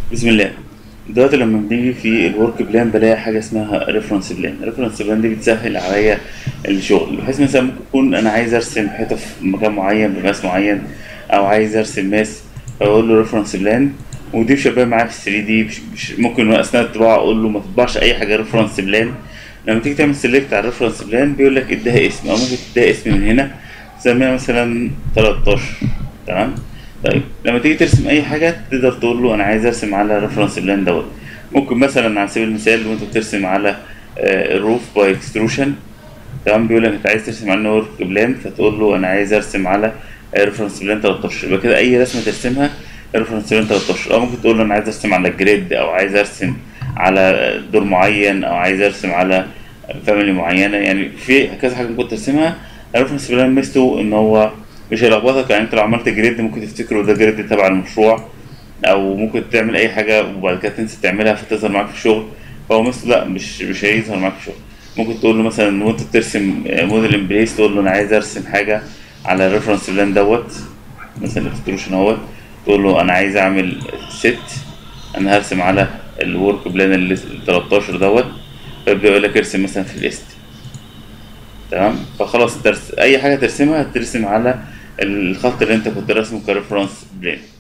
بسم الله دلوقتي لما بنيجي في الورك بلان بلاقي حاجه اسمها ريفرنس بلان الريفرنس بلان دي بتسهل عليا الشغل بحيث مثلا ممكن اكون انا عايز ارسم حته في مكان معين بمقاس معين او عايز ارسم ماس اقول له ريفرنس بلان ودي شباب معايا في 3 دي مش مش ممكن اثناء الطباعه اقول له ما تطبعش اي حاجه ريفرنس بلان لما تيجي تعمل سيلكت على الريفرنس بلان بيقول لك اديها اسم او ممكن تديها اسم من هنا تسميها مثلا 13 تمام طيب لما تيجي ترسم اي حاجه تقدر تقول له انا عايز ارسم على ريفرنس بلان دوت ممكن مثلا على سبيل المثال وانت بترسم على الروف باي اكستروشن تمام بيقول لك انت عايز ترسم على ورك بلان فتقول له انا عايز ارسم على ريفرنس بلان 13 يبقى كده اي رسمه ترسمها ريفرنس بلان 13 او ممكن تقول له انا عايز ارسم على جريد او عايز ارسم على دور معين او عايز ارسم على فاميلي معينه يعني في كذا حاجه ممكن ترسمها الريفرنس بلان ميزته ان هو مش هيلخبطك يعني انت لو عملت جريد ممكن تفتكره ده جريد تبع المشروع او ممكن تعمل اي حاجه وبعد كده تنسى تعملها فتظهر معاك في الشغل فهو مثل لا مش مش هيظهر معاك في الشغل ممكن تقول له مثلا وانت بترسم موديل امبليس تقول له انا عايز ارسم حاجه على الريفرنس بلان دوت مثلا الاكستروشن اهوت تقول له انا عايز اعمل ست انا هرسم على الورك بلان اللي 13 دوت فيبدا يقول لك ارسم مثلا في الليست تمام فخلاص ترس... اي حاجه ترسمها هترسم على الخط اللي انت كنت راسمه كريفرنس بلان